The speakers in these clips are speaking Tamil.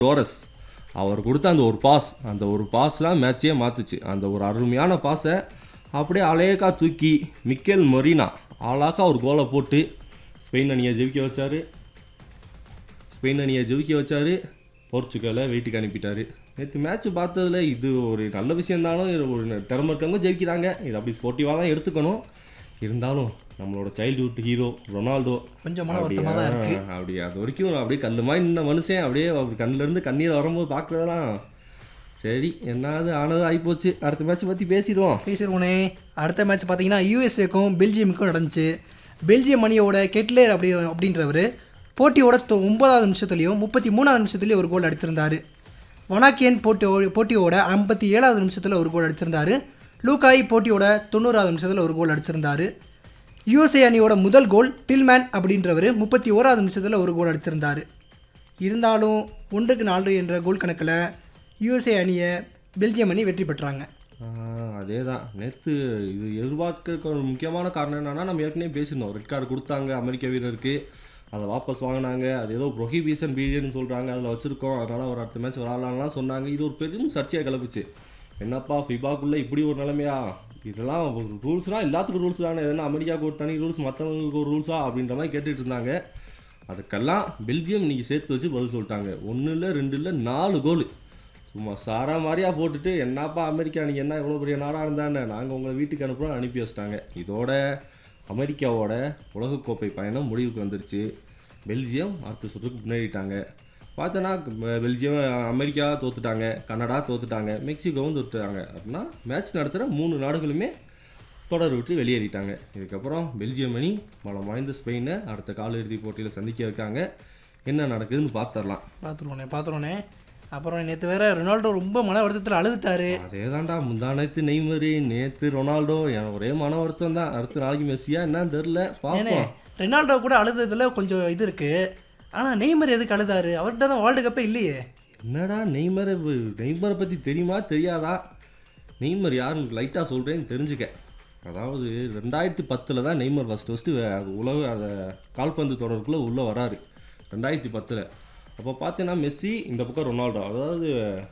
டோரஸ் அவர் கொடுத்த அந்த ஒரு பாஸ் அந்த ஒரு பாஸ் தான் மேட்சையே மாற்றுச்சு அந்த ஒரு அருமையான பாஸை அப்படியே அலேக்கா தூக்கி மிக்கேல் மொரினா அழகாக ஒரு கோலை போட்டு ஸ்பெயின் அணியை ஜெயிக்க வச்சாரு ஸ்பெயின் அணியை ஜெயிக்க வச்சாரு போர்ச்சுகலை வீட்டுக்கு அனுப்பிட்டாரு நேற்று மேட்ச் பார்த்ததுல இது ஒரு நல்ல விஷயம் தானும் இது ஒரு திறமை இருக்கவங்க ஜெயிக்கிறாங்க இது அப்படி ஸ்போர்ட்டிவாக தான் எடுத்துக்கணும் இருந்தாலும் நம்மளோட சைல்ட்ஹுட் ஹீரோ ரொனால்டோ கொஞ்சம் மன வருத்தமாக தான் இருக்கு அப்படியே- அப்படி அது வரைக்கும் அப்படியே கல்லு மாதிரி நின்ன மனுஷன் அப்படியே அவர் கண்ணுல இருந்து கண்ணீர் வரும்போது பார்க்குறதெல்லாம் சரி என்னது ஆனது ஆகிப்போச்சு அடுத்த மேட்ச் பற்றி பேசிடுவோம் பேசிடுவோனே அடுத்த மேட்ச் பார்த்தீங்கன்னா யூஎஸ்ஏக்கும் பெல்ஜியமுக்கும் நடந்துச்சு பெல்ஜியம் அணியோட கெட்லேர் அப்படி அப்படின்றவர் போட்டியோட தொ- ஒன்பதாவது நிமிஷத்துலையும் முப்பத்தி மூணாவது நிமிஷத்துலையும் ஒரு கோல் அடிச்சிருந்தாரு வனாக்கியன் போட்டி போட்டியோட ஐம்பத்தி ஏழாவது நிமிஷத்தில் ஒரு கோல் அடிச்சிருந்தாரு லூகாய் போட்டியோட தொண்ணூறாவது நிமிஷத்தில் ஒரு கோல் அடிச்சிருந்தாரு யூஎஸ்ஏ அணியோட முதல் கோல் டில்மேன் அப்படின்றவர் முப்பத்தி ஓராவது நிமிஷத்தில் ஒரு கோல் அடிச்சிருந்தாரு இருந்தாலும் ஒன்றுக்கு நாலு என்ற கோல் கணக்கில் யூஎஸ்ஏ அணியை பெல்ஜியம் அணி வெற்றி பெற்றாங்க அதே தான் நேற்று இது எதிர்பார்க்க ஒரு முக்கியமான காரணம் என்னன்னா நம்ம ஏற்கனவே பேசியிருந்தோம் ரெட் கார்டு கொடுத்தாங்க அமெரிக்க வீரருக்கு அதை வாபஸ் வாங்கினாங்க அது ஏதோ ப்ரொஹிபிஷன் பீரியட்னு சொல்கிறாங்க அதில் வச்சுருக்கோம் அதனால் ஒரு அடுத்த மேட்ச் விளாட்லாம்லாம் சொன்னாங்க இது ஒரு பெரும் சர்ச்சையாக கிளப்புச்சு என்னப்பா ஃபிபாக்குள்ளே இப்படி ஒரு நிலைமையா இதெல்லாம் ஒரு ரூல்ஸ்னால் எல்லாத்துக்கும் ரூல்ஸ் தானே எதுனா அமெரிக்காவுக்கு ஒரு தனி ரூல்ஸ் மற்றவங்களுக்கு ஒரு ரூல்ஸா அப்படின்ற மாதிரி கேட்டுட்டு இருந்தாங்க அதுக்கெல்லாம் பெல்ஜியம் இன்னைக்கு சேர்த்து வச்சு பதில் சொல்லிட்டாங்க ஒன்று இல்லை ரெண்டு இல்லை நாலு கோல் சும்மா சாரா மாதிரியா போட்டுட்டு என்னப்பா அமெரிக்கா நீங்கள் என்ன இவ்வளோ பெரிய நாடாக இருந்தானே நாங்கள் உங்களை வீட்டுக்கு அனுப்புகிறோம் அனுப்பி வச்சிட்டாங்க இதோட அமெரிக்காவோட உலகக்கோப்பை பயணம் முடிவுக்கு வந்துருச்சு பெல்ஜியம் அடுத்த சுற்றுக்கு முன்னேறிட்டாங்க பார்த்தோன்னா பெ- பெல்ஜியம் அமெரிக்கா தோத்துட்டாங்க கனடா தோத்துட்டாங்க மெக்சிகோவும் தோத்துட்டாங்க அப்படின்னா மேட்ச் நடத்துகிற மூணு நாடுகளுமே தொடர் விட்டு வெளியேறிட்டாங்க இதுக்கப்புறம் பெல்ஜியம் அணி பலம் வாய்ந்த ஸ்பெயினை அடுத்த காலிறுதி போட்டியில் சந்திக்க இருக்காங்க என்ன நடக்குதுன்னு பார்த்துடலாம் பார்த்துருவோனே பார்த்துருவோனே அப்புறம் நேற்று வேற ரொனால்டோ ரொம்ப மன வருத்தத்தில் அழுதுட்டாரு அதே தான்டா முந்தா நேத்து நெய்மரு நேத்து ரொனால்டோ எனக்கு ஒரே மன வருத்தம் தான் அடுத்த நாளைக்கு மெஸ்ஸியா என்னன்னு தெரில ஏனே பார்ப்போம் ரெனால்டோ கூட அழுததுல கொஞ்சம் இது இருக்கு ஆனால் நெய்மர் எதுக்கு அழுதாரு அவர்கிட்ட தான் வேர்ல்டு கப்பே இல்லையே என்னடா நெய்மரை வ- நெய்மரை பற்றி தெரியுமா தெரியாதா நெய்மர் யாருன்னு லைட்டாக சொல்கிறேன்னு தெரிஞ்சுக்க அதாவது ரெண்டாயிரத்தி பத்தில் தான் நெய்மர் ஃபஸ்ட்டு ஃபஸ்ட்டு உலக அந்த கால்பந்து தொடருக்குள்ளே உள்ளே வராரு ரெண்டாயிரத்தி பத்தில் அப்போ பார்த்தீங்கன்னா மெஸ்ஸி இந்த பக்கம் ரொனால்டோ அதாவது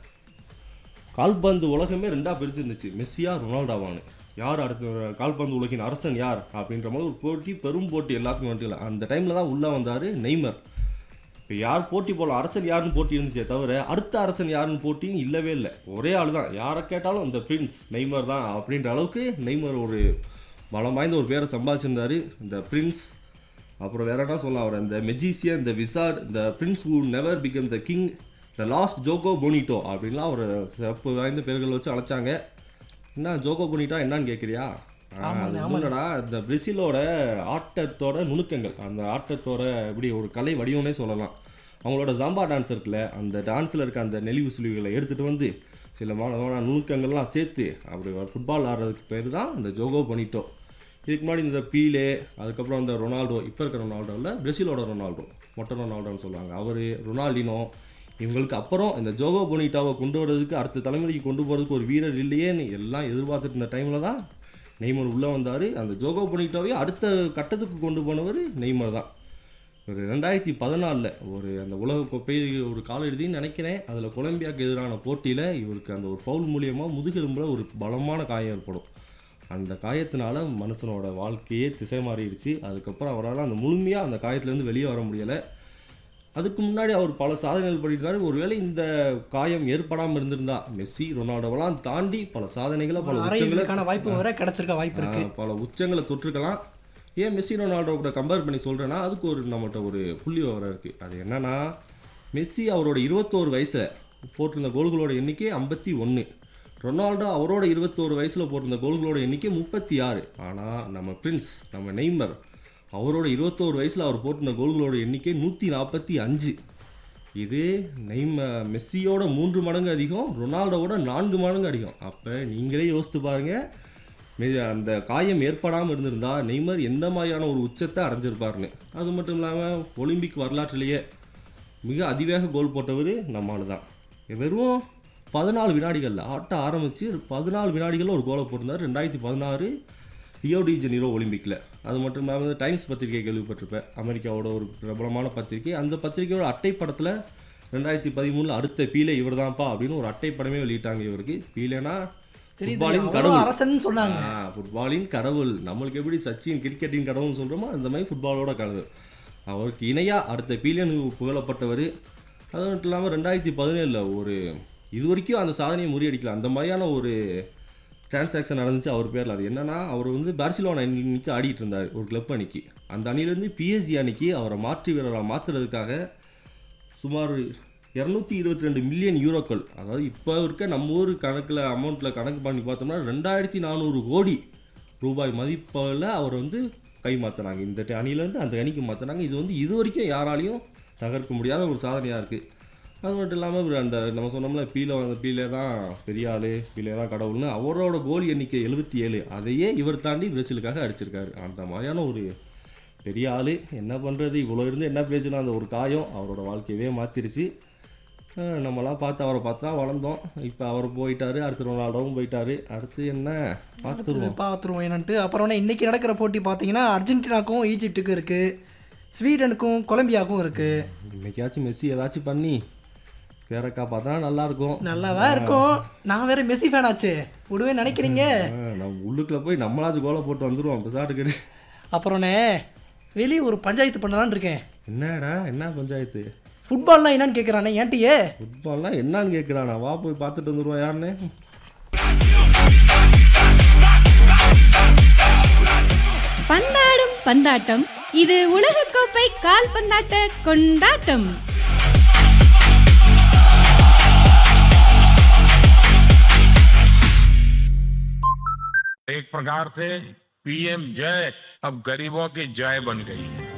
கால்பந்து உலகமே ரெண்டாக பிரிச்சிருந்துச்சு மெஸ்ஸியா ரொனால்டோவானு யார் அடுத்த கால்பந்து உலகின் அரசன் யார் அப்படின்ற மாதிரி ஒரு போட்டி பெரும் போட்டி எல்லாத்துக்கும் வந்துல அந்த டைமில் தான் உள்ளே வந்தார் நெய்மர் இப்போ யார் போட்டி போடலாம் அரசன் யாருன்னு போட்டி இருந்துச்சே தவிர அடுத்த அரசன் யாருன்னு போட்டியும் இல்லவே இல்லை ஒரே ஆள் தான் யாரை கேட்டாலும் இந்த பிரின்ஸ் நெய்மர் தான் அப்படின்ற அளவுக்கு நெய்மர் ஒரு பலம் வாய்ந்த ஒரு பேரை சம்பாதிச்சிருந்தாரு இந்த பிரின்ஸ் அப்புறம் வேற என்ன சொல்லலாம் அவர் இந்த மெஜிசியன் இந்த விசார்ட் இந்த prince who never become the king the last Jogo Bonito அப்படின்லாம் ஒரு சிறப்பு வாய்ந்த பேர்கள் வச்சு அழைச்சாங்க என்ன ஜோகோ போனிட்டா என்னன்னு கேட்குறியா அது ஒண்ணுமில்லடா இந்த பிரேசிலோட ஆட்டத்தோட நுணுக்கங்கள் அந்த ஆட்டத்தோட இப்படி ஒரு கலை வடிவம்னே சொல்லலாம் அவங்களோட ஜாம்பா டான்ஸ் இருக்குல்ல அந்த டான்ஸில் இருக்க அந்த நெளிவு சுழிவுகளை எடுத்துகிட்டு வந்து சில மாணவன நுணுக்கங்கள்லாம் சேர்த்து அப்படி ஃபுட்பால் ஆடுறதுக்கு பேர் தான் இந்த ஜோகோ பண்ணிட்டோ இதுக்கு முன்னாடி இந்த பீலே அதுக்கப்புறம் இந்த ரொனால்டோ இப்போ இருக்கிற ரொனால்டோவில் பிரேசிலோட ரொனால்டோ மொட்டை ரொனால்டோன்னு சொல்லுவாங்க அவர் ரொனால்டினோ இவங்களுக்கு அப்புறம் இந்த ஜோகோ பொனிட்டாவை கொண்டு வர்றதுக்கு அடுத்த தலைமுறைக்கு கொண்டு போகிறதுக்கு ஒரு வீரர் இல்லையேன்னு எல்லாம் எதிர்பார்த்துட்டு இருந்த டைமில் தான் நெய்மர் உள்ளே வந்தார் அந்த ஜோகோ பொனிட்டாவே அடுத்த கட்டத்துக்கு கொண்டு போனவர் நெய்மர் தான் ஒரு ரெண்டாயிரத்தி பதினாலில் ஒரு அந்த உலகக்கோப்பை ஒரு காலிறுதின்னு நினைக்கிறேன் அதில் கொலம்பியாவுக்கு எதிரான போட்டியில் இவருக்கு அந்த ஒரு ஃபவுல் மூலியமாக முதுகெலும்புல ஒரு பலமான காயம் ஏற்படும் அந்த காயத்தினால மனுஷனோட வாழ்க்கையே திசை மாறிடுச்சு அதுக்கப்புறம் அவரால் அந்த முழுமையாக அந்த காயத்துலேருந்து வெளியே வர முடியலை அதுக்கு முன்னாடி அவர் பல சாதனைகள் பண்ணியிருந்தாரு ஒருவேளை இந்த காயம் ஏற்படாமல் இருந்திருந்தா மெஸ்ஸி ரொனால்டோவெல்லாம் தாண்டி பல சாதனைகளை பல உச்சங்களை அரையிறதுக்கான வாய்ப்பு வர கிடைச்சிருக்க வாய்ப்பு இருக்கு ஆஹ் பல உச்சங்களை தொட்டிருக்கலாம் ஏன் மெஸ்ஸி ரொனால்டோ கூட கம்பேர் பண்ணி சொல்கிறேன்னா அதுக்கு ஒரு நம்மகிட்ட ஒரு புள்ளி விவரம் இருக்குது அது என்னன்னா மெஸ்ஸி அவரோட இருபத்தோரு வயசில் போட்டிருந்த கோல்களோட எண்ணிக்கை ஐம்பத்தி ஒன்று ரொனால்டோ அவரோட இருபத்தோரு வயசில் போட்டிருந்த கோல்களோட எண்ணிக்கை முப்பத்தி ஆறு ஆனால் நம்ம பிரின்ஸ் நம்ம நெய்மர் அவரோட இருபத்தோரு வயசில் அவர் போட்டிருந்த கோல்களோட எண்ணிக்கை நூற்றி நாற்பத்தி அஞ்சு இது நெய்ம மெஸ்ஸியோட மூன்று மடங்கு அதிகம் ரொனால்டோவோட நான்கு மடங்கு அதிகம் அப்போ நீங்களே யோசித்து பாருங்க மெ- அந்த காயம் ஏற்படாமல் இருந்திருந்தா நெய்மர் எந்த மாதிரியான ஒரு உச்சத்தை அடைஞ்சிருப்பாருன்னு அது மட்டும் இல்லாமல் ஒலிம்பிக் வரலாற்றிலேயே மிக அதிவேக கோல் போட்டவர் நம்மால் தான் வெறும் பதினாலு வினாடிகளில் ஆட்டம் ஆரம்பித்து பதினாலு வினாடிகளில் ஒரு கோலை போட்டிருந்தார் ரெண்டாயிரத்தி பதினாறு ரியோ டி ஜெனீரோ ஒலிம்பிக்கில் அது மட்டும் இல்லாமல் டைம்ஸ் பத்திரிகை கேள்விப்பட்டிருப்பேன் அமெரிக்காவோட ஒரு பிரபலமான பத்திரிகை அந்த பத்திரிகையோட அட்டைப்படத்தில் ரெண்டாயிரத்தி பதிமூணில் அடுத்த பீலே இவர் தான்ப்பா அப்படின்னு ஒரு அட்டை படமே வெளியிட்டாங்க இவருக்கு பீலேனா தெரியுது ஃபுட்பாலின் அவ்வளோ கடவுள் அரசன் சொன்னாங்க ஆ, ஃபுட்பாலின் கடவுள் நம்மளுக்கு எப்படி சச்சின் கிரிக்கெட்டின் கடவுள்னு சொல்கிறோமோ அந்த மாதிரி ஃபுட்பாலோட கடவுள் அவருக்கு இணையாக அடுத்த பீலியன் புகழப்பட்டவர் அது மட்டும் இல்லாமல் ரெண்டாயிரத்தி பதினேழில் ஒரு இது வரைக்கும் அந்த சாதனையை முறியடிக்கல அந்த மாதிரியான ஒரு டிரான்சாக்ஷன் நடந்துச்சு அவர் பேரில் அது என்னன்னா அவர் வந்து பார்சிலோனா அணிக்கு ஆடிட்டு இருந்தார் ஒரு கிளப் அணிக்கு அந்த அணிலேருந்து பிஎஸ்ஜி அணிக்கு அவரை மாற்று வீரராக மாற்றுறதுக்காக சுமார் இரநூத்தி இருபத்தி ரெண்டு மில்லியன் யூரோக்கள் அதாவது இப்போ இருக்க நம்ம ஊர் கணக்கில் அமௌண்ட்டில் கணக்கு பண்ணி பார்த்தோம்னா ரெண்டாயிரத்தி நானூறு கோடி ரூபாய் மதிப்பில் அவர் வந்து கை மாற்றினாங்க இந்த ட- அணியிலேருந்து அந்த அணிக்கு மாற்றினாங்க இது வந்து இது வரைக்கும் யாராலையும் தகர்க்க முடியாத ஒரு சாதனையாக இருக்குது அது மட்டும் இல்லாமல் அந்த நம்ம சொன்னோம்ல பீலே வந்த பீலே தான் பெரிய ஆள் பீலே தான் கடவுள்னு அவரோட கோல் எண்ணிக்கை எழுபத்தி ஏழு அதையே இவர் தாண்டி பிரேசிலுக்காக அடிச்சிருக்காரு அந்த மாதிரியான ஒரு பெரிய ஆள் என்ன பண்ணுறது இவ்வளோ இருந்து என்ன பேசலாம் அந்த ஒரு காயம் அவரோட வாழ்க்கையவே மாற்றிருச்சு நம்மலாம் பார்த்து அவரை பார்த்து தான் வளர்ந்தோம் இப்போ அவர் போயிட்டாரு அடுத்து ரொனால்டோவும் போயிட்டாரு அடுத்து என்ன பார்த்துருவோம் பார்த்துருவோம் என்னன்ட்டு அப்புறம் என்ன இன்னைக்கு நடக்கிற போட்டி பார்த்தீங்கன்னா அர்ஜென்டினாக்கும் ஈஜிப்ட்டுக்கும் இருக்குது ஸ்வீடனுக்கும் கொலம்பியாவுக்கும் இருக்குது இன்னைக்காச்சும் மெஸ்ஸி ஏதாச்சும் பண்ணி பேரக்கா பார்த்தா நல்லா இருக்கும் நல்லா தான் இருக்கும் நான் வேற மெஸ்ஸி ஃபேன் ஆச்சே விடுவே நினைக்கிறீங்க ஆ, நம்ம உள்ளுக்குள்ள போய் நம்மளாச்சும் கோலை போட்டு வந்துருவோம் பெசாட்டுக்கு அப்புறம்ண்ணே வெளியே ஒரு பஞ்சாயத்து பண்ணலான்னு இருக்கேன் என்னடா என்ன பஞ்சாயத்து ஃபுட்பால்னா என்னன்னு கேட்குறானே ஏன்ட்டியே ஃபுட்பால்லாம் என்னன்னு கேட்குறானா வா போய் பார்த்துட்டு வந்துருவோம் யாருன்னு பந்தாடும் பந்தாட்டம் இது உலகக்கோப்பை கால்பந்தாட்ட கொண்டாட்டம் एक प्रकार से पीएम जय अब गरीबों की जय बन गई है